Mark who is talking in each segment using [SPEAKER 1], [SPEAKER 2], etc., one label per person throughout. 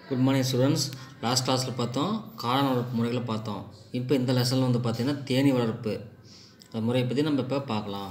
[SPEAKER 1] good morning students last கிளாஸில் பார்த்தோம் காளான் வளர்ப்பு முறைகளை பார்த்தோம் இப்போ இந்த லெசனில் வந்து பார்த்திங்கன்னா தேனீ வளர்ப்பு அந்த முறையை பற்றி நம்ம இப்போ பார்க்கலாம்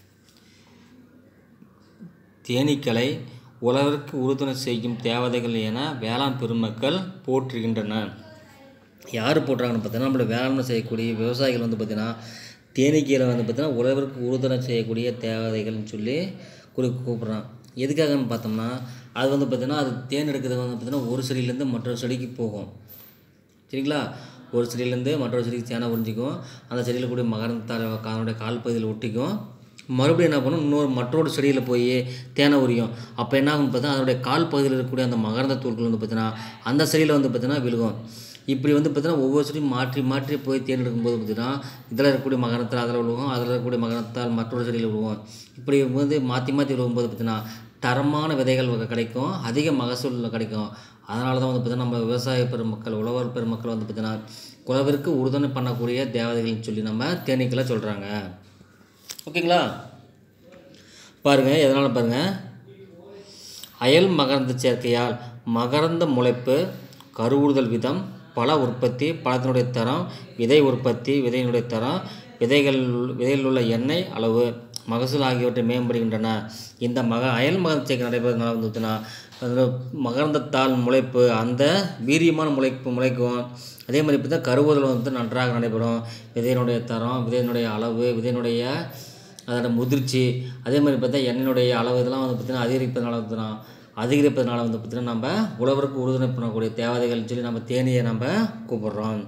[SPEAKER 1] தேனீக்களை உழவருக்கு உறுதுணை செய்யும் தேவதைகள் என வேளாண் பெருமக்கள் போற்றுகின்றனர் யார் போட்டுறாங்கன்னு பார்த்தீங்கன்னா நம்மளோட வேளாண்மை செய்யக்கூடிய விவசாயிகள் வந்து பார்த்திங்கன்னா தேனீக்களை வந்து பார்த்திங்கன்னா உழவருக்கு உறுதுணை செய்யக்கூடிய தேவதைகள்னு சொல்லி குறி கூப்பிட்றான் எதுக்காகன்னு பார்த்தோம்னா அது வந்து பார்த்திங்கன்னா அது தேன் எடுக்கிறது வந்து பார்த்திங்கன்னா ஒரு செடியிலேருந்து மற்றொரு செடிக்கு போகும் சரிங்களா ஒரு செடியிலேருந்து மற்றொரு செடிக்கு தேனை உறிஞ்சிக்கும் அந்த செடியில் கூடிய மகரந்தால் அதனுடைய கால் பகுதியில் ஒட்டிக்கும் மறுபடியும் என்ன பண்ணும் இன்னொரு மற்றொரு செடியில் போய் தேனை உரியும் அப்போ என்ன ஆகும் பார்த்தா அதனுடைய கால் பகுதியில் இருக்கக்கூடிய அந்த மகரந்த தூள்கள் வந்து பார்த்தீங்கன்னா அந்த செடியில் வந்து பார்த்தீங்கன்னா விழுகும் இப்படி வந்து பார்த்தீங்கன்னா ஒவ்வொரு செடியும் மாற்றி மாற்றி போய் தேன் எடுக்கும்போது பார்த்தீங்கன்னா இதில் இருக்கக்கூடிய மகரத்தால் அதில் விழுவும் அதில் இருக்கக்கூடிய மகரத்தால் மற்றொரு செடியில் விழுவும் இப்படி வந்து மாற்றி மாற்றி விழுகும்போது பார்த்தீங்கன்னா தரமான விதைகள் வகை கிடைக்கும் அதிக மகசூல் கிடைக்கும் அதனால தான் வந்து பார்த்திங்கன்னா நம்ம விவசாய பெருமக்கள் உழவர் பெருமக்கள் வந்து பார்த்திங்கன்னா உழவிற்கு உறுதுணை பண்ணக்கூடிய தேவதைகள்னு சொல்லி நம்ம தேனீக்களை சொல்கிறாங்க ஓகேங்களா பாருங்கள் எதனால் பாருங்கள் அயல் மகரந்த சேர்க்கையால் மகரந்த முளைப்பு கருவுறுதல் விதம் பல உற்பத்தி பழத்தினுடைய தரம் விதை உற்பத்தி விதையினுடைய தரம் விதைகள் விதையில் உள்ள எண்ணெய் அளவு மகசூல் ஆகியவற்றை மேம்படுகின்றன இந்த மக அயல் மகரந்த சேர்க்கை நடைபெறதுனால வந்து பார்த்தீங்கன்னா அதில் மகரந்தத்தால் முளைப்பு அந்த வீரியமான முளைப்பு முளைக்கும் அதே மாதிரி பார்த்தா கருவுதல் வந்து நன்றாக நடைபெறும் விதையினுடைய தரம் விதையினுடைய அளவு விதையினுடைய அதோட முதிர்ச்சி அதே மாதிரி பார்த்தா எண்ணெயினுடைய அளவு இதெல்லாம் வந்து பார்த்திங்கன்னா அதிகரிப்பதனால வந்து அதிகரிப்பதனால வந்து பார்த்திங்கன்னா நம்ம உழவருக்கு உறுதுணை பண்ணக்கூடிய தேவதைகள்னு சொல்லி நம்ம தேனியை நம்ம கூப்பிடுறோம்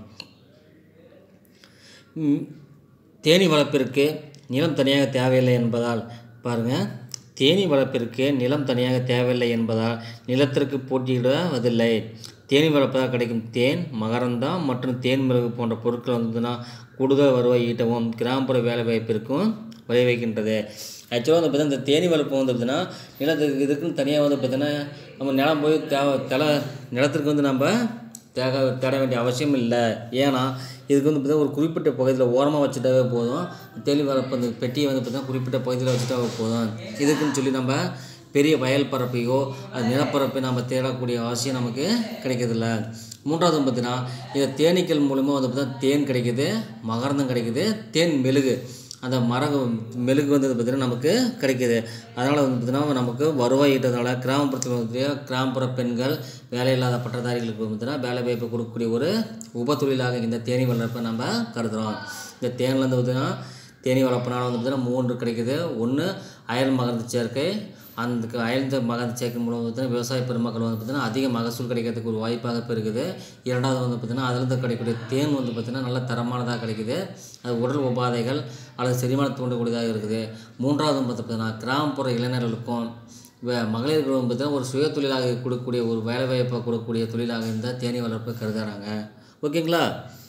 [SPEAKER 1] ம், தேனீ வளர்ப்பிற்கு நிலம் தனியாக தேவையில்லை என்பதால் பாருங்கள் தேனீ வளர்ப்பிற்கு நிலம் தனியாக தேவையில்லை என்பதால் நிலத்திற்கு போட்டியிடுவதில்லை தேனீ வளர்ப்பதாக கிடைக்கும் தேன் மகரந்தம் மற்றும் தேன் மிளகு போன்ற பொருட்கள் வந்துன்னா கூடுதல் வருவாய் ஈட்டவும் கிராமப்புற வேலை வாய்ப்பிற்கும் வழிவகுக்கின்றது ஆக்சுவலாக வந்து பார்த்தீங்கன்னா இந்த தேனீ வளர்ப்பு வந்து பார்த்தீங்கன்னா நிலத்துக்கு இதுக்குன்னு தனியாக வந்து பார்த்தீங்கன்னா நம்ம நிலம் போய் தேவை தலை நிலத்திற்கு வந்து நம்ம தேக தேட வேண்டிய அவசியம் இல்லை ஏன்னா இதுக்கு வந்து பார்த்தீங்கன்னா ஒரு குறிப்பிட்ட பகுதியில் ஓரமாக வச்சுட்டாவே போதும் தேனி வளர்ப்பு அந்த பெட்டியை வந்து பார்த்தீங்கன்னா குறிப்பிட்ட பகுதியில் வச்சுட்டாவே போதும் இதுக்குன்னு சொல்லி நம்ம பெரிய வயல் பரப்பையோ அது நிலப்பரப்பை நம்ம தேடக்கூடிய அவசியம் நமக்கு கிடைக்கிறதில்ல மூன்றாவது வந்து பார்த்தீங்கன்னா இந்த தேனீக்கள் மூலிமா வந்து பார்த்தீங்கன்னா தேன் கிடைக்குது மகரந்தம் கிடைக்குது தேன் மெழுகு அந்த மர மெழுகு வந்து பார்த்திங்கன்னா நமக்கு கிடைக்கிது அதனால் வந்து பார்த்திங்கன்னா நமக்கு வருவாய் ஈட்டதுனால கிராமப்புறத்தில் வந்து கிராமப்புற பெண்கள் வேலையில்லாத பட்டதாரிகளுக்கு வந்து பார்த்திங்கன்னா வேலை வாய்ப்பு கொடுக்கக்கூடிய ஒரு உப தொழிலாக இந்த தேனீ வளர்ப்பை நம்ம கருதுகிறோம் இந்த தேன்லேருந்து பார்த்திங்கன்னா தேனீ வளர்ப்புனால வந்து பார்த்திங்கன்னா மூன்று கிடைக்குது ஒன்று அயல் மகரந்த சேர்க்கை அந்த அயர்ந்த மகரந்த சேர்க்கை மூலம் வந்து பார்த்தீங்கன்னா விவசாய பெருமக்கள் வந்து பார்த்திங்கன்னா அதிக மகசூல் கிடைக்கிறதுக்கு ஒரு வாய்ப்பாக இப்போ இருக்குது இரண்டாவது வந்து பார்த்திங்கன்னா அதிலிருந்து கிடைக்கக்கூடிய தேன் வந்து பார்த்திங்கன்னா நல்ல தரமானதாக கிடைக்குது அது உடல் உபாதைகள் அல்லது செரிமானம் தூண்டக்கூடியதாக இருக்குது மூன்றாவது வந்து பார்த்திங்கன்னா கிராமப்புற இளைஞர்களுக்கும் வே- மகளிர்களும் வந்து பார்த்தீங்கன்னா ஒரு சுய தொழிலாக கொடுக்கக்கூடிய ஒரு வேலைவாய்ப்பை கொடுக்கக்கூடிய தொழிலாக இந்த தேனீ வளர்ப்பை கருதுகிறாங்க ஓகேங்களா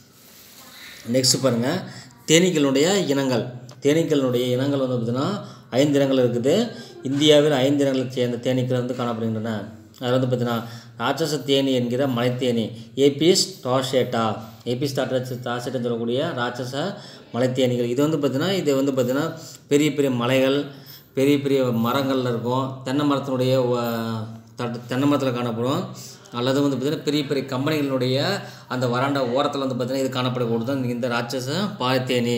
[SPEAKER 1] நெக்ஸ்ட் பாருங்கள் தேனீக்களுடைய இனங்கள் தேனீக்களுடைய இனங்கள் வந்து பார்த்திங்கன்னா ஐந்து இனங்கள் இருக்குது இந்தியாவில் ஐந்து இனங்களைச் சேர்ந்த தேனீக்கள் வந்து காணப்படுகின்றன அதில் வந்து பார்த்தீங்கன்னா ராட்சச தேனி என்கிற மலைத்தேனி ஏபிஸ் டார்ஷேட்டா ஏபிஸ் டார்ஷ டார்ஷேட்னு சொல்லக்கூடிய ராட்சச மலைத்தேனிகள் இது வந்து பார்த்திங்கன்னா இது வந்து பார்த்திங்கன்னா பெரிய பெரிய மலைகள் பெரிய பெரிய மரங்கள்ல இருக்கும் தென்னை மரத்தினுடைய வ- தட்டு தென்னை மரத்தில் காணப்படும் அல்லது வந்து பார்த்திங்கன்னா பெரிய பெரிய கம்பெனிகளுடைய அந்த வராண்டா ஓரத்தில் வந்து பார்த்திங்கன்னா இது காணப்படக்கூடியது இந்த ராட்சச பாலித்தேனி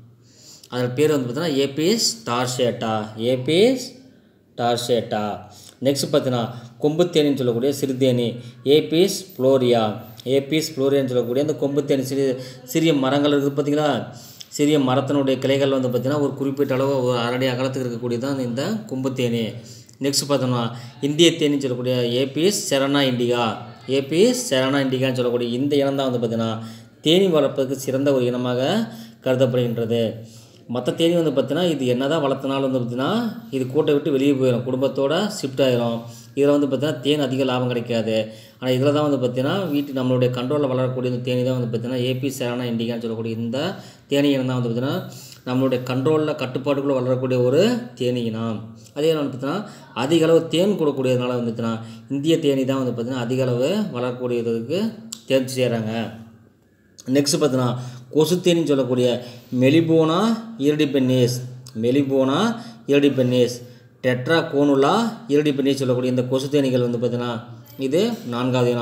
[SPEAKER 1] அதன் பேர் வந்து பார்த்தீங்கன்னா Apis dorsata Apis dorsata next பார்த்தீங்கன்னா கொம்புத்தேனின்னு சொல்லக்கூடிய சிறுதேனி ஏபிஎஸ் ஃப்ளோரியா ஏபிஎஸ் ஃப்ளோரியான்னு சொல்லக்கூடிய அந்த கொம்புத்தேனி சிறிய சிறிய மரங்கள் இருக்குது பார்த்தீங்களா சிறிய மரத்தினுடைய கிளைகள் வந்து பார்த்திங்கன்னா ஒரு குறிப்பிட்ட அளவு ஒரு அரடி அகலத்துக்கு இருக்கக்கூடியதான் இந்த கொம்புத்தேனி நெக்ஸ்ட் பார்த்தோம்னா இந்திய தேனின்னு சொல்லக்கூடிய Apis cerana indica Apis cerana இண்டிகான்னு சொல்லக்கூடிய இந்த இனம் தான் வந்து பார்த்திங்கன்னா தேனி வளர்ப்பதற்கு சிறந்த ஒரு இனமாக கருதப்படுகின்றது மற்ற தேனி வந்து பார்த்தீங்கன்னா இது என்ன தான் வளர்த்தனாலும் வந்து பார்த்தீங்கன்னா இது கூட்டை விட்டு வெளியே போயிடும் குடும்பத்தோட ஷிஃப்ட் ஆயிரும் இதில் வந்து பார்த்தீங்கன்னா தேன் அதிக லாபம் கிடைக்காது ஆனால் இதில் தான் வந்து பார்த்தீங்கன்னா வீட்டு நம்மளுடைய கண்ட்ரோலில் வளரக்கூடிய இந்த தேனி தான் வந்து பார்த்தீங்கன்னா ஏபி சேரானா இண்டிகான்னு சொல்லக்கூடிய இந்த தேனி இனம் தான் வந்து பார்த்தீங்கன்னா நம்மளுடைய கண்ட்ரோலில் கட்டுப்பாட்டுக்குள்ளே வளரக்கூடிய ஒரு தேனி இனம் அதே வந்து பார்த்தீங்கன்னா அதிக அளவு தேன் கொடுக்கக்கூடியதுனால வந்து பார்த்தீங்கன்னா இந்திய தேனி தான் வந்து பார்த்தீங்கன்னா அதிக அளவு வளரக்கூடியதுக்கு தேர்ச்சி செய்கிறாங்க நெக்ஸ்ட் பார்த்தீங்கன்னா கொசுத்தேனின்னு சொல்லக்கூடிய மெலிபோனா இரடிபென்னேஸ் மெலிபோனா இரடிபென்னேஸ் டெட்ரா கோனுலா இரடிபென்னேஸ் சொல்லக்கூடிய இந்த கொசுத்தேனிகள் வந்து பார்த்தீங்கன்னா இது நான்காவது இனம்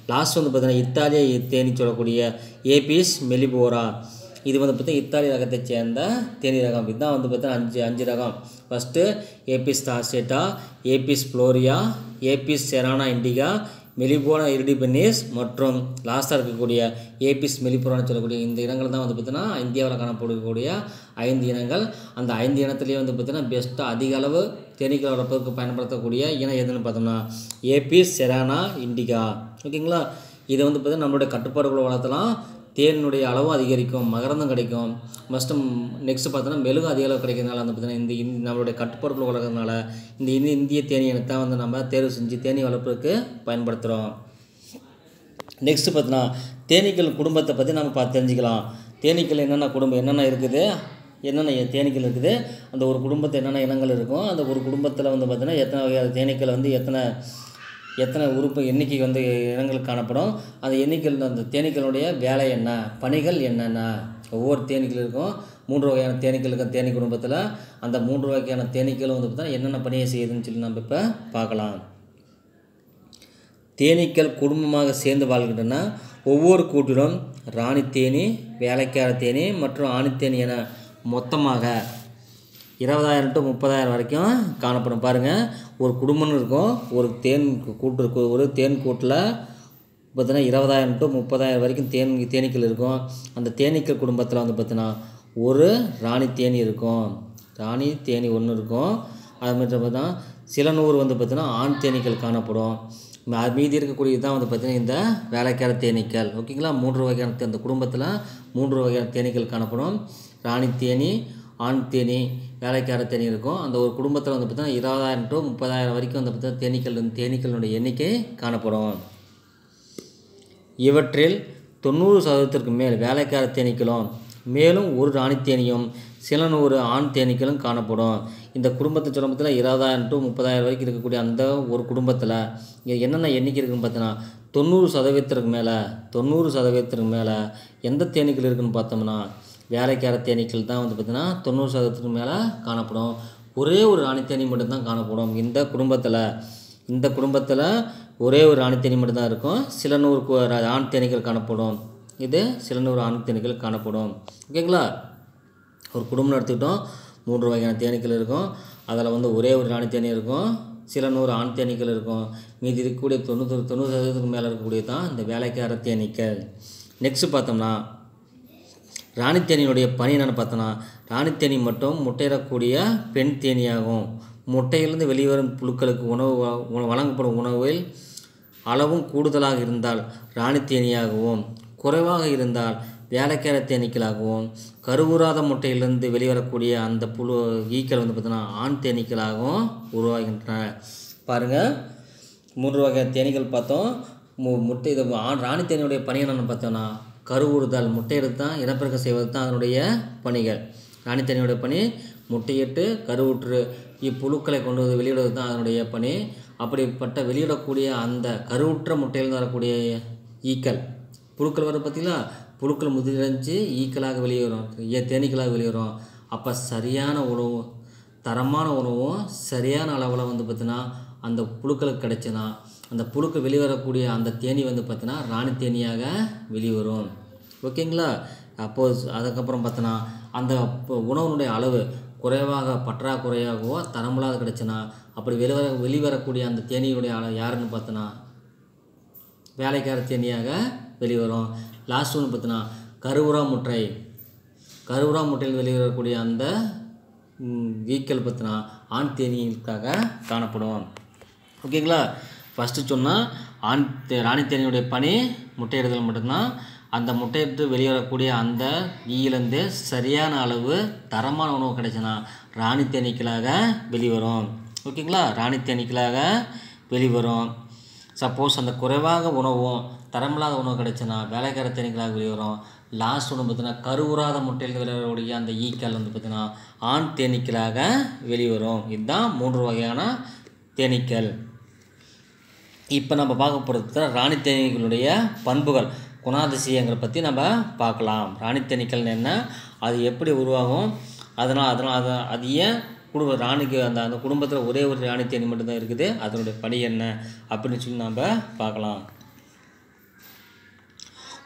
[SPEAKER 1] லாஸ்ட் வந்து பார்த்தீங்கன்னா இத்தாலிய தேனி சொல்லக்கூடிய ஏபிஸ் மெலிபோரா இது வந்து பார்த்தீங்கன்னா இத்தாலி ரகத்தை சேர்ந்த தேனி ரகம் இதுதான் வந்து பார்த்தீங்கன்னா அஞ்சு அஞ்சு ரகம் first Apis dorsata Apis florea Apis cerana indica Melipona iridipennis மற்றும் லாஸ்ட்டாக இருக்கக்கூடிய ஏபிஸ் மெலிபோரான்னு சொல்லக்கூடிய இந்த இனங்கள் தான் வந்து பார்த்தீங்கன்னா இந்தியாவில் காணப்படக்கூடிய ஐந்து இனங்கள் அந்த ஐந்து இனத்துலேயே வந்து பார்த்தீங்கன்னா பெஸ்ட்டாக அதிக அளவு தேனீக்கள் வளர்ப்பதற்கு பயன்படுத்தக்கூடிய இனம் எதுன்னு பார்த்தோம்னா ஏபிஸ் செரானா இண்டிகா ஓகேங்களா இதை வந்து பார்த்தீங்கன்னா நம்மளுடைய கட்டுப்பாடுகளை வளர்த்தலாம் தேனுடைய அளவும் அதிகரிக்கும் மகரந்தம் கிடைக்கும் மஸ்ட்டு நெக்ஸ்ட் பார்த்தோன்னா மெழுகு அதிக அளவு கிடைக்கிறதுனால வந்து பார்த்தீங்கன்னா இந்த இந்த நம்மளுடைய கட்டுப்பாடுகள் வளர்க்கறதுனால இந்த இந்திய இந்திய தேனி இனத்தை வந்து நம்ம தேர்வு செஞ்சு தேனி வளர்ப்புக்கு பயன்படுத்துகிறோம் நெக்ஸ்ட்டு பார்த்தீங்கன்னா தேனீக்கள் குடும்பத்தை பற்றி நம்ம பார்த்து தெரிஞ்சுக்கலாம் தேனீக்கள் என்னென்ன குடும்பம் என்னென்ன இருக்குது என்னென்ன தேனீக்கள் இருக்குது அந்த ஒரு குடும்பத்தில் என்னென்ன இனங்கள் இருக்கும் அந்த ஒரு குடும்பத்தில் வந்து பார்த்தீங்கன்னா எத்தனை வகையான தேனீக்கள் வந்து எத்தனை எத்தனை உறுப்பு எண்ணிக்கை வந்து இனங்கள் காணப்படும் அந்த எண்ணிக்கையில் அந்த தேனீக்களுடைய வேலை என்ன பணிகள் என்னென்ன ஒவ்வொரு தேனீக்கள் இருக்கும் மூன்று வகையான தேனீக்கள் இருக்கும் தேனீ குடும்பத்தில் அந்த மூன்று வகையான தேனீக்களும் வந்து பார்த்தீங்கன்னா என்னென்ன பணியை செய்யுதுன்னு சொல்லி நம்ம இப்போ பார்க்கலாம் தேனீக்கள் குடும்பமாக சேர்ந்து வாழ்கின்றன ஒவ்வொரு கூட்டிலும் ராணி தேனி வேலைக்கார தேனி மற்றும் ஆணித்தேனி என மொத்தமாக இருபதாயிரம் டு முப்பதாயிரம் வரைக்கும் காணப்படும் பாருங்கள் ஒரு குடும்பம்னு இருக்கும் ஒரு தேன் கூட்டு இருக்கும் ஒரு தேன் கூட்டில் பார்த்தீங்கன்னா இருபதாயிரம் டு முப்பதாயிரம் வரைக்கும் தேன் தேனீக்கள் இருக்கும் அந்த தேனீக்கள் குடும்பத்தில் வந்து பார்த்தீங்கன்னா ஒரு ராணி தேனி இருக்கும் ராணி தேனி ஒன்று இருக்கும் அது மட்டும் பார்த்தா சில நூறு வந்து பார்த்தீங்கன்னா ஆண் தேனீக்கள் காணப்படும் அது மீதி இருக்கக்கூடிய தான் வந்து பார்த்திங்கன்னா இந்த வேலைக்கார தேனீக்கள் ஓகேங்களா மூன்று வகையான தே- அந்த குடும்பத்தில் மூன்று வகையான தேனீக்கள் காணப்படும் ராணி தேனி ஆண் தேனி வேலைக்கார தேனி இருக்கும் அந்த ஒரு குடும்பத்தில் வந்து பார்த்தீங்கன்னா இருபதாயிரம் டு முப்பதாயிரம் வரைக்கும் வந்து பார்த்தீங்கன்னா தேனீக்கள் தேனீக்களுடைய எண்ணிக்கை காணப்படும் இவற்றில் தொண்ணூறு சதவீதத்திற்கு மேல் வேலைக்கார தேனீக்களும் மேலும் ஒரு ராணி தேனியும் சில நூறு ஆண் தேனீக்களும் காணப்படும் இந்த குடும்பத்தை சொல்லும்போது இருபதாயிரம் டு முப்பதாயிரம் வரைக்கும் இருக்கக்கூடிய அந்த ஒரு குடும்பத்தில் இங்கே என்னென்ன எண்ணிக்கை இருக்குன்னு பார்த்தீங்கன்னா தொண்ணூறு சதவீதத்திற்கு மேலே தொண்ணூறு சதவீதத்திற்கு மேலே எந்த தேனீக்கள் இருக்குன்னு பார்த்தோம்னா வேலைக்கார தேனீக்கள் தான் வந்து பார்த்திங்கன்னா தொண்ணூறு சதவீதத்துக்கு மேலே காணப்படும் ஒரே ஒரு ராணி தேனி மட்டும்தான் காணப்படும் இந்த குடும்பத்தில் இந்த குடும்பத்தில் ஒரே ஒரு ஆண் தேனி மட்டும்தான் இருக்கும் சில நூறு கு- ஆண் தேனீக்கள் காணப்படும் இது சில நூறு ஆண் தேனீக்கள் காணப்படும் ஓகேங்களா ஒரு குடும்பம் எடுத்துக்கிட்டோம் மூன்று வகையான தேனீக்கள் இருக்கும் அதில் வந்து ஒரே ஒரு ராணி தேனி இருக்கும் சில நூறு ஆண் தேனீக்கள் இருக்கும் மீதி இருக்கக்கூடிய தொண்ணூறு தொண்ணூறு சதவீதத்துக்கு மேலே இருக்கக்கூடிய தான் இந்த வேலைக்கார தேனீக்கள் நெக்ஸ்ட் பார்த்தோம்னா ராணித்தேனியினுடைய பணி என்னென்னு பார்த்தோன்னா ராணித்தேனி மட்டும் முட்டையிடக்கூடிய பெண் தேனியாகும் முட்டையிலிருந்து வெளிவரும் புழுக்களுக்கு உணவு வ- உண- வழங்கப்படும் உணவில் அளவும் கூடுதலாக இருந்தால் ராணித்தேனியாகவும் குறைவாக இருந்தால் வேலைக்கார தேனீக்களாகவும் கருவுறாத முட்டையிலிருந்து வெளிவரக்கூடிய அந்த புழு ஈக்கள் வந்து பார்த்தோன்னா ஆண் தேனீக்களாகவும் உருவாகின்றன பாருங்கள் மூன்று வகை தேனீக்கள் பார்த்தோம் மு முட்டை இது ஆண் ராணி தேனியுடைய பணி என்னென்னு பார்த்தோன்னா கருவுறுதல் முட்டையிடுறது தான் இனப்பெருக்கம் செய்வது தான் அதனுடைய பணிகள் ராணி தேனியுடைய பணி முட்டையிட்டு கருவுற்று இப்புழுக்களை கொண்டு வந்து வெளியிடுவது தான் அதனுடைய பணி அப்படிப்பட்ட வெளியிடக்கூடிய அந்த கருவுற்ற முட்டையிலிருந்து வரக்கூடிய ஈக்கள் புழுக்கள் வர பார்த்தீங்களா புழுக்கள் முதிரஞ்சு ஈக்களாக வெளியே வரும் ஏ தேனீக்களாக வெளியே வரும் அப்போ சரியான உணவு தரமான உணவும் சரியான அளவில் வந்து பார்த்தீங்கன்னா அந்த புழுக்களுக்கு கிடைச்சுன்னா அந்த புழுக்கள் வெளிவரக்கூடிய அந்த தேனி வந்து பார்த்தீங்கன்னா ராணி தேனியாக வெளிவரும் ஓகேங்களா அப்போது அதுக்கப்புறம் பார்த்தோன்னா அந்த ப- உணவினுடைய அளவு குறைவாக பற்றாக்குறையாகவோ தரமில்லாத கிடைச்சுன்னா அப்படி வெளிவர வெளிவரக்கூடிய அந்த தேனியுடைய அளவு யாருன்னு பார்த்தோன்னா வேலைக்கார தேனியாக வெளிவரும் லாஸ்ட் ஒன்று பார்த்தீங்கன்னா கருவுரா முட்டை கருவுரா முட்டையில் வெளிவரக்கூடிய அந்த ம், ஈக்கள் பார்த்தீங்கன்னா ஆண் தேனீக்காக காணப்படும் ஓகேங்களா ஃபஸ்ட்டு சொன்னால் ஆண் தே ராணி தேனியுடைய பணி முட்டையிடுதல் மட்டும்தான் அந்த முட்டையிட்டு வெளிவரக்கூடிய அந்த ஈயிலேருந்து சரியான அளவு தரமான உணவு கிடைச்சுன்னா ராணி தேனீக்களாக வெளிவரும் ஓகேங்களா ராணி தேனீக்களாக வெளிவரும் சப்போஸ் அந்த குறைவாக உணவும் தரமில்லாத உணவு கிடைச்சுன்னா வேலைக்கார தேனீக்களாக வெளிவரும் லாஸ்ட் ஒன்று பார்த்தீங்கன்னா கருவுறாத முட்டையில் வெளிவரக்கூடிய அந்த ஈக்கள் வந்து பார்த்தீங்கன்னா ஆண் தேனீக்களாக வெளிவரும் இதுதான் மூன்று வகையான தேனீக்கள் இப்போ நம்ம பார்க்க போகிறது ராணி தேனீக்களுடைய பண்புகள் குணாதிசயங்களை பற்றி நம்ம பார்க்கலாம் ராணி தேனீக்கள் என்ன அது எப்படி உருவாகும் அதனால் அதனால் அதை அது ஏன் குடும்ப ராணிக்கு அந்த அந்த குடும்பத்தில் ஒரே ஒரு ராணி தேனி மட்டும்தான் இருக்குது அதனுடைய பணி என்ன அப்படின்னு சொல்லி நம்ம பார்க்கலாம்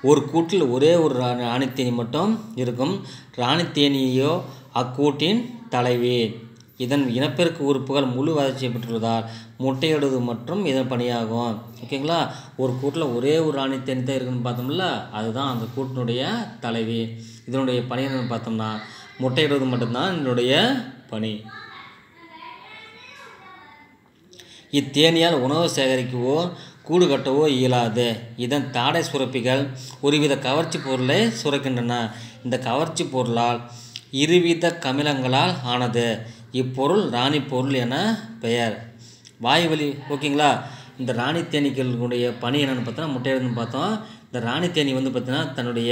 [SPEAKER 1] ஒரு கூட்டில் ஒரே ஒரு ரா- ராணித்தேனி மட்டும் இருக்கும் ராணித்தேனியோ அக்கூட்டின் தலைவி இதன் இனப்பெருக்க உறுப்புகள் முழு வளர்ச்சி பெற்றுள்ளதால் முட்டையிடுவது மற்றும் இதன் பணியாகும் ஓகேங்களா ஒரு கூட்டில் ஒரே ஒரு ராணி தேனி தான் இருக்குன்னு பார்த்தோம்ல அதுதான் அந்த கூட்டினுடைய தலைவி இதனுடைய பணி என்னன்னு பார்த்தோம்னா முட்டையிடுவது மட்டும்தான் இதனுடைய பணி இத்தேனியால் உணவு சேகரிக்கவோ கூடு கட்டவோ இயலாது இதன் தாடை சுரப்பிகள் ஒருவித கவர்ச்சி பொருளை சுரக்கின்றன இந்த கவர்ச்சி பொருளால் இருவித கமிலங்களால் ஆனது இப்பொருள் ராணி பொருள் என பெயர் வாய்வழி ஓகேங்களா இந்த ராணி தேனீக்களுடைய பணி என்னென்னு பார்த்தோன்னா முட்டையிடுன்னு பார்த்தோம் இந்த ராணி தேனி வந்து பார்த்தீங்கன்னா தன்னுடைய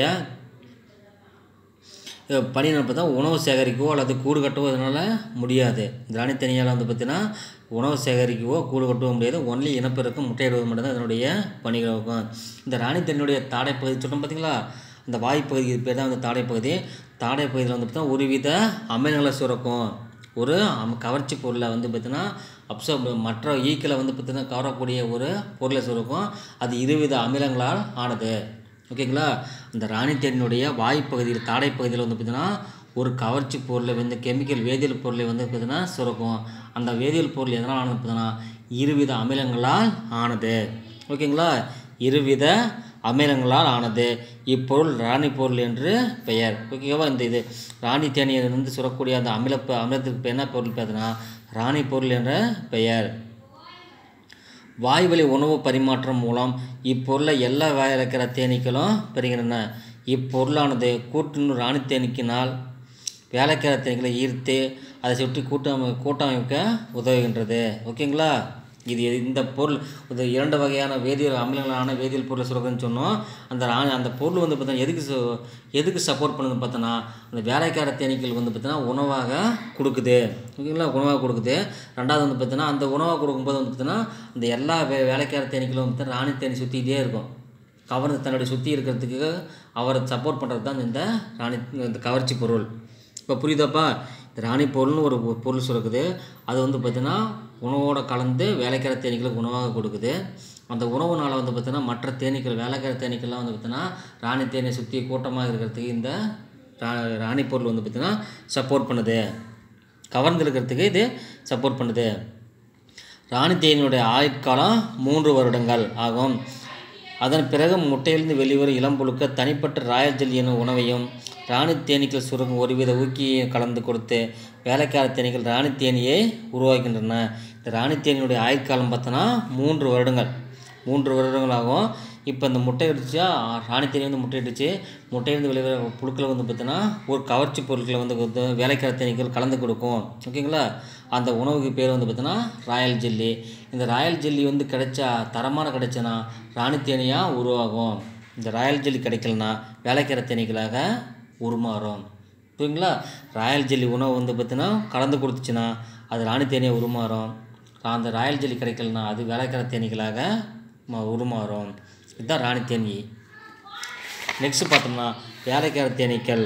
[SPEAKER 1] அஹ் பணி என்ன பார்த்தா உணவு சேகரிக்கவோ அல்லது கூடு கட்டவோ இதனால் முடியாது இந்த ராணி தனியால் வந்து பார்த்தீங்கன்னா உணவு சேகரிக்கவோ கூடு கட்டவோ முடியாது ஒன்லி இனப்பெருக்கம் முட்டையிடுவது மட்டும்தான் இதனுடைய பணிகள் இருக்கும் இந்த ராணி தண்ணியுடைய தாடைப்பகுதி சொல்கிறோம் பார்த்தீங்களா அந்த வாய்ப்பகுதி இது பேர் தான் வந்து தாடைப்பகுதி தாடைப்பகுதியில் வந்து பார்த்தீங்கன்னா ஒருவித அமிலங்களை சுரக்கும் ஒரு அம் கவர்ச்சி பொருளை வந்து பார்த்தீங்கன்னா அப்சர்வ் மற்ற ஈக்களை வந்து பார்த்தீங்கன்னா கவரக்கூடிய ஒரு பொருளை சுரக்கும் அது இருவித அமிலங்களால் ஆனது ஓகேங்களா இந்த ராணி தேனினுடைய வாய்ப்பகுதியில் தாடைப்பகுதியில் வந்து பார்த்தீங்கன்னா ஒரு கவர்ச்சி பொருளை வந்து கெமிக்கல் வேதியியல் பொருளை வந்து பார்த்தீங்கன்னா சுரக்கும் அந்த வேதியியல் பொருள் எதனால் ஆனது பார்த்தீங்கன்னா இருவித அமிலங்களால் ஆனது ஓகேங்களா இருவித அமிலங்களால் ஆனது இப்பொருள் ராணி பொருள் என்று பெயர் ஓகேவா இந்த இது ராணி தேனியிலிருந்து சுரக்கூடிய அந்த அமில அமிலத்துக்கு பேர் என்ன பொருள் பார்த்தீங்கன்னா ராணி பொருள் என்ற பெயர் வாய்வழி உணவு பரிமாற்றம் மூலம் இப்பொருளை எல்லா வாயில் இருக்கிற தேனீக்களும் பெறுகின்றன இப்பொருளானது கூட்டின் ராணி தேனீக்கினால் வேலைக்கார தேனீக்களை ஈர்த்து அதை சுற்றி கூட்டமை கூட்டமைக்க உதவுகின்றது ஓகேங்களா இது இந்த பொருள் இது இரண்டு வகையான வேதியியல் அமிலங்களான வேதியியல் பொருளை சுரக்குதுன்னு சொன்னோம் அந்த ராணி அந்த பொருள் வந்து பார்த்தீங்கன்னா எதுக்கு சு- எதுக்கு சப்போர்ட் பண்ணுதுன்னு பார்த்தோன்னா அந்த வேலைக்கார தேனீக்கள் வந்து பார்த்தீங்கன்னா உணவாக கொடுக்குது ஓகேங்களா உணவாக கொடுக்குது ரெண்டாவது வந்து பார்த்தீங்கன்னா அந்த உணவாக கொடுக்கும்போது வந்து பார்த்தீங்கன்னா அந்த எல்லா வே வேலைக்கார தேனீக்களும் வந்து பார்த்தீங்கன்னா ராணி தேனி சுற்றிக்கிட்டே இருக்கும் கவர்ந்து தன்னுடைய சுற்றி இருக்கிறதுக்கு அவரை சப்போர்ட் பண்ணுறது தான் இந்த ராணி இந்த கவர்ச்சி பொருள் இப்போ புரியுதாப்பா இந்த ராணி பொருள்னு ஒரு பொ- பொருள் சுரக்குது அது வந்து பார்த்தீங்கன்னா உணவோட கலந்து வேலைக்கார தேனீக்களுக்கு உணவாக கொடுக்குது அந்த உணவுனால் வந்து பார்த்தீங்கன்னா மற்ற தேனீக்கள் வேலைக்கார தேனீக்கள்லாம் வந்து பார்த்தீங்கன்னா ராணி தேனை சுற்றி கூட்டமாக இருக்கிறதுக்கு இந்த ரா- ராணி பொருள் வந்து பார்த்தீங்கன்னா சப்போர்ட் பண்ணுது கவர்ந்து இருக்கிறதுக்கு இது சப்போர்ட் பண்ணுது ராணி தேனியுடைய ஆயுட்காலம் மூன்று வருடங்கள் ஆகும் அதன் பிறகு முட்டையிலிருந்து வெளிவரும் இளம்புழுக்க தனிப்பட்ட ராயல் ஜெல்லி எனும் உணவையும் ராணி தேனீக்கள் சுருங்கும் ஒருவித ஊக்கியை கலந்து கொடுத்து வேலைக்கார தேனீக்கள் ராணி தேனியை உருவாக்கின்றன இந்த ராணி தேனியுடைய ஆயுட்காலம் பார்த்தோன்னா மூன்று வருடங்கள் மூன்று வருடங்கள் ஆகும் இப்போ இந்த முட்டை இடிச்சா ராணி தேனி வந்து முட்டை இடிச்சு முட்டையிலிருந்து வெளிவர புழுக்களை வந்து பார்த்தீங்கன்னா ஒரு கவர்ச்சி பொருட்களை வந்து கொடுத்து வேலைக்கார தேனீக்கள் கலந்து கொடுக்கும் ஓகேங்களா அந்த உணவுக்கு பேர் வந்து பார்த்தீங்கன்னா ராயல் ஜெல்லி இந்த ராயல் ஜெல்லி வந்து கிடைச்சா தரமான கிடைச்சனா ராணி தேனியாக உருவாகும் இந்த ராயல் ஜெல்லி கிடைக்கலனா வேலைக்கார தேனீக்களாக உருமாறும் புரியுங்களா ராயல் ஜெல்லி உணவு வந்து பார்த்தீங்கன்னா கலந்து கொடுத்துச்சுன்னா அது ராணி தேனியாக உருமாறும் அந்த ராயல் ஜெல்லி கிடைக்கலனா அது வேலைக்கார தேனீக்களாக ம- உருமாறும் இதுதான் ராணி தேனி நெக்ஸ்ட் பார்த்தோம்னா வேலைக்கார தேனீக்கள்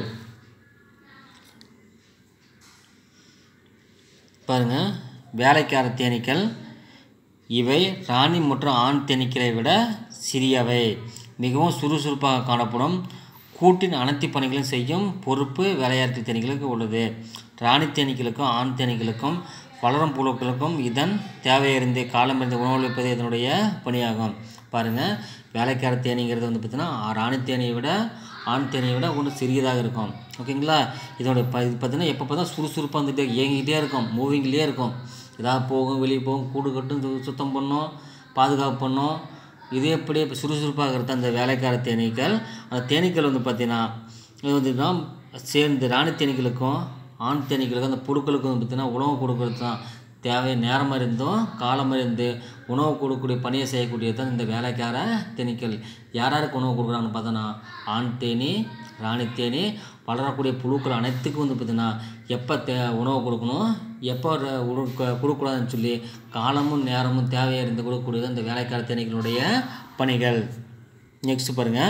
[SPEAKER 1] பாருங்கள் வேலைக்கார தேனீக்கள் இவை ராணி மற்றும் ஆண் தேனீக்களை விட சிறியவை மிகவும் சுறுசுறுப்பாக காணப்படும் கூட்டின் அனைத்து பணிகளையும் செய்யும் பொறுப்பு வேலையாட்டு தேனீக்களுக்கு உள்ளது ராணி தேனீக்களுக்கும் ஆண் தேனீக்களுக்கும் வளரும் புழுக்களுக்கும் இதன் தேவையறிந்து காலமறிந்து உணவளிப்பது இதனுடைய பணியாகும் பாருங்கள் வேலைக்கார தேனீங்கிறது வந்து பார்த்தீங்கன்னா ராணி தேனியை விட ஆண் தேனியை விட ஒன்று சிறியதாக இருக்கும் ஓகேங்களா இதோட ப இது பார்த்தீங்கன்னா எப்போ பார்த்தா சுறுசுறுப்பாக வந்துட்டு இயங்கிக்கிட்டே இருக்கும் மூவிங்லேயே இருக்கும் ஏதாவது போகும் வெளியே போகும் கூடு கட்டும் சு- சுத்தம் பண்ணும் பாதுகாப்பு பண்ணும் இது எப்படி இப்போ சுறுசுறுப்பாக இருக்கிறது அந்த வேலைக்கார தேனீக்கள் அந்த தேனீக்கள் வந்து பார்த்தீங்கன்னா இது வந்து தான் சேர்ந்து ராணி தேனீக்களுக்கும் ஆண் தேனீக்களுக்கும் அந்த புழுக்களுக்கும் வந்து பார்த்தீங்கன்னா உணவு கொடுக்கறது தான் தேவை நேரமாக இருந்தும் காலமாக இருந்து உணவு கொடுக்கக்கூடிய பணியை செய்யக்கூடியது தான் இந்த வேலைக்கார தேனீக்கள் யார் யாருக்கு உணவு கொடுக்குறாங்கன்னு பார்த்தோன்னா ஆண் தேனி ராணி தேனி வளரக்கூடிய புழுக்கள் அனைத்துக்கும் வந்து பார்த்தீங்கன்னா எப்போ தே உணவு கொடுக்கணும் எப்போ ர- உணவு கொடுக்கூடாதுன்னு சொல்லி காலமும் நேரமும் தேவையாக இருந்து கொடுக்கக்கூடியது இந்த வேலைக்கார தேனீக்களுடைய பணிகள் நெக்ஸ்ட் பாருங்கள்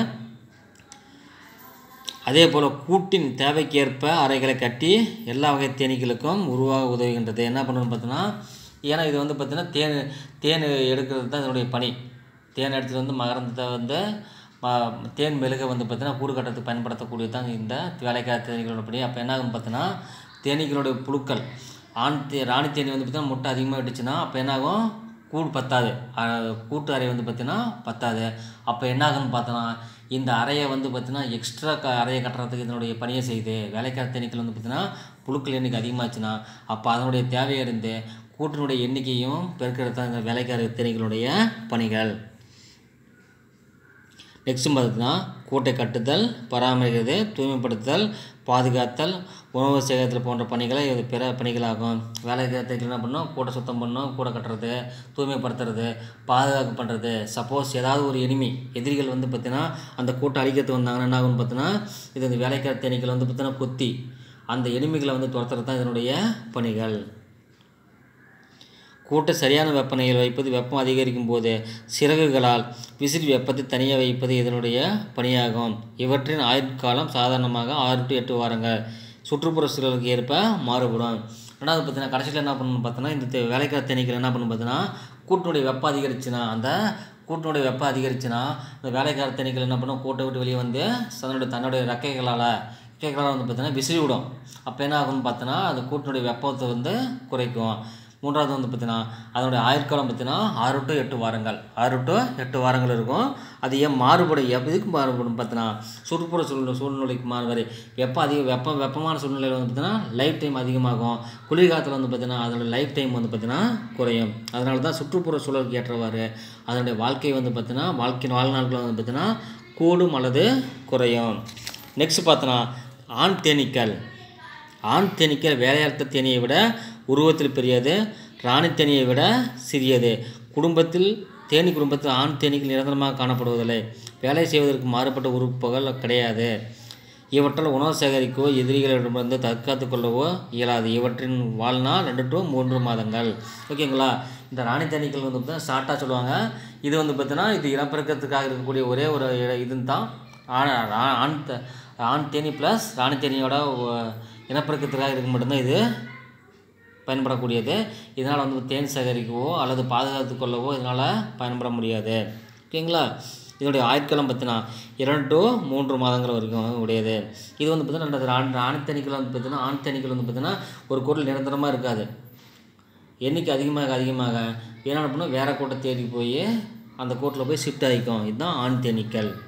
[SPEAKER 1] அதே போல் கூட்டின் தேவைக்கேற்ப அறைகளை கட்டி எல்லா வகை தேனீக்களுக்கும் உருவாக உதவுகின்றது என்ன பண்ணணும்னு பார்த்தோன்னா ஏன்னா இது வந்து பார்த்தீங்கன்னா தேன் தேன் எடுக்கிறது தான் இதனுடைய பணி தேன் எடுத்துகிட்டு வந்து மகரந்தத்தை வந்து ம- தேன் மெழுகை வந்து பார்த்தீங்கன்னா கூடு கட்டுறதுக்கு பயன்படுத்தக்கூடியது தான் இந்த வேலைக்கார தேனீகளோட பணி அப்போ என்ன ஆகும் பார்த்தீங்கன்னா தேனீகளுடைய புழுக்கள் ஆண் தே ராணி தேனி வந்து பார்த்தீங்கன்னா முட்டை அதிகமாக விட்டுச்சுன்னா அப்போ என்ன ஆகும் கூடு பத்தாது அஹ் கூட்டு அறை வந்து பார்த்தீங்கன்னா பத்தாது அப்போ என்ன ஆகும்னு பார்த்தோன்னா இந்த அறையை வந்து பார்த்தீங்கன்னா எக்ஸ்ட்ரா க அறையை கட்டுறதுக்கு இதனுடைய பணியை செய்யுது வேலைக்கார தேனீக்கள் வந்து பார்த்தீங்கன்னா புழுக்கள் எண்ணிக்கை அதிகமாச்சுன்னா அப்போ அதனுடைய தேவையை இருந்து கூட்டினுடைய எண்ணிக்கையும் பெருக்கிறது தான் இந்த வேலைக்கார தேனீகளுடைய பணிகள் நெக்ஸ்ட் பார்த்தீங்கன்னா கூட்டை கட்டுதல் பராமரிக்கிறது தூய்மைப்படுத்துதல் பாதுகாத்தல் உணவு சேகரித்தல் போன்ற பணிகளை இது பிற பணிகளாகும் வேலைக்கு என்ன பண்ணணும் கூட்டை சுத்தம் பண்ணணும் கூடை கட்டுறது தூய்மைப்படுத்துறது பாதுகாப்பு பண்ணுறது சப்போஸ் ஏதாவது ஒரு எனிமி எதிரிகள் வந்து பார்த்தீங்கன்னா அந்த கூட்டை அழிக்கிறதுக்கு வந்தாங்கன்னா என்ன ஆகும்னு பார்த்தீங்கன்னா இது இந்த வேலைக்கார தேனீக்கள் வந்து பார்த்தீங்கன்னா கொத்தி அந்த எனிமிகளை வந்து துரத்துறது தான் இதனுடைய பணிகள் கூட்டை சரியான வெப்பநிலையில் வைப்பது வெப்பம் அதிகரிக்கும் போது சிறகுகளால் விசிறி வெப்பத்தை தனியாக வைப்பது இதனுடைய பணியாகும் இவற்றின் ஆயுட்காலம் சாதாரணமாக ஆறு டு எட்டு வாரங்கள் சுற்றுப்புற சூழலுக்கு ஏற்ப மாறுபடும் ரெண்டாவது பார்த்தீங்கன்னா கடைசியில் என்ன பண்ணணும் பார்த்தோன்னா இந்த தே- வேலைக்கார தேனீக்கள் என்ன பண்ணணும் பார்த்தீங்கன்னா கூட்டினுடைய வெப்பம் அதிகரிச்சுன்னா அந்த கூட்டினுடைய வெப்பம் அதிகரிச்சுன்னா இந்த வேலைக்கார தேனீக்கள் என்ன பண்ணும் கூட்டை விட்டு வெளியே வந்து தன்னுடைய தன்னுடைய ரெக்கைகளால் ரெக்கைகளால் வந்து பார்த்தீங்கன்னா விசிறி விடும் அப்போ என்ன ஆகும்னு பார்த்தோன்னா அந்த கூட்டினுடைய வெப்பத்தை வந்து குறைக்கும் மூன்றாவது வந்து பார்த்தீங்கன்னா அதனுடைய ஆயுட்காலம் பார்த்தீங்கன்னா ஆறு டு எட்டு வாரங்கள் ஆறு டு எட்டு வாரங்கள் இருக்கும் அது ஏன் மாறுபடும் எப்ப- எதுக்கு மாறுபடும் பார்த்தீங்கன்னா சுற்றுப்புற சூழ்நிலை சூழ்நிலைக்கு மாறுவார் வெப்பம் அதிக வெப்பம் வெப்பமான சூழ்நிலையில் வந்து பார்த்தீங்கன்னா லைஃப் டைம் அதிகமாகும் குளிர்காலத்தில் வந்து பார்த்தீங்கன்னா அதோட லைஃப் டைம் வந்து பார்த்தீங்கன்னா குறையும் அதனால தான் சுற்றுப்புற சூழலுக்கு ஏற்றவாறு அதனுடைய வாழ்க்கை வந்து பார்த்தீங்கன்னா வாழ்க்கை வாழ்நாட்கள் வந்து பார்த்தீங்கன்னா கூடும் அல்லது குறையும் நெக்ஸ்ட் பார்த்தோன்னா ஆண் தேனீக்கள் ஆண் தேனீக்கள் வேலையாட்கள் தேனியை விட உருவத்தில் பெரியது ராணி தேனியை விட சிறியது குடும்பத்தில் தேனி குடும்பத்தில் ஆண் தேனீக்கள் நிரந்தரமாக காணப்படுவதில்லை வேலை செய்வதற்கு மாறுபட்ட உறுப்புகள் கிடையாது இவற்றால் உணவு சேகரிக்கவோ எதிரிகளிடமிருந்து தற்காத்து கொள்ளவோ இயலாது இவற்றின் வாழ்நாள் ரெண்டு டு மூன்று மாதங்கள் ஓகேங்களா இந்த ராணி தேனீக்கள் வந்து பார்த்தீங்கன்னா ஷார்ட்டாக சொல்லுவாங்க இது வந்து பார்த்தீங்கன்னா இது இனப்பெருக்கத்துக்காக இருக்கக்கூடிய ஒரே ஒரு இட- இதுன்னு தான் ஆண் ஆண் ஆண் தே- ஆண் தேனி ப்ளஸ் ராணி தேனியோட ஒ- இனப்பெருக்கத்துக்காக இருக்க மட்டும்தான் இது பயன்படக்கூடியது இதனால் வந்து தேன் சேகரிக்கவோ அல்லது பாதுகாத்து கொள்ளவோ இதனால் பயன்பட முடியாது ஓகேங்களா இதனுடைய ஆயுட்காலம் பார்த்தீங்கன்னா இரண்டு டு மூன்று மாதங்கள் வரைக்கும் உடையது இது வந்து பார்த்தீங்கன்னா ரெண்டு ஆண் ஆண் தேனீக்கள் வந்து பார்த்தீங்கன்னா ஆண் தேனீக்கள் வந்து பார்த்தீங்கன்னா ஒரு கூட்டில் நிரந்தரமாக இருக்காது எண்ணிக்கை அதிகமாக அதிகமாக என்ன பண்ணும் வேறு கூட்டை தேடி போய் அந்த கூட்டில் போய் ஷிஃப்ட் ஆகிக்கும் இதுதான் ஆண் தேனீக்கள்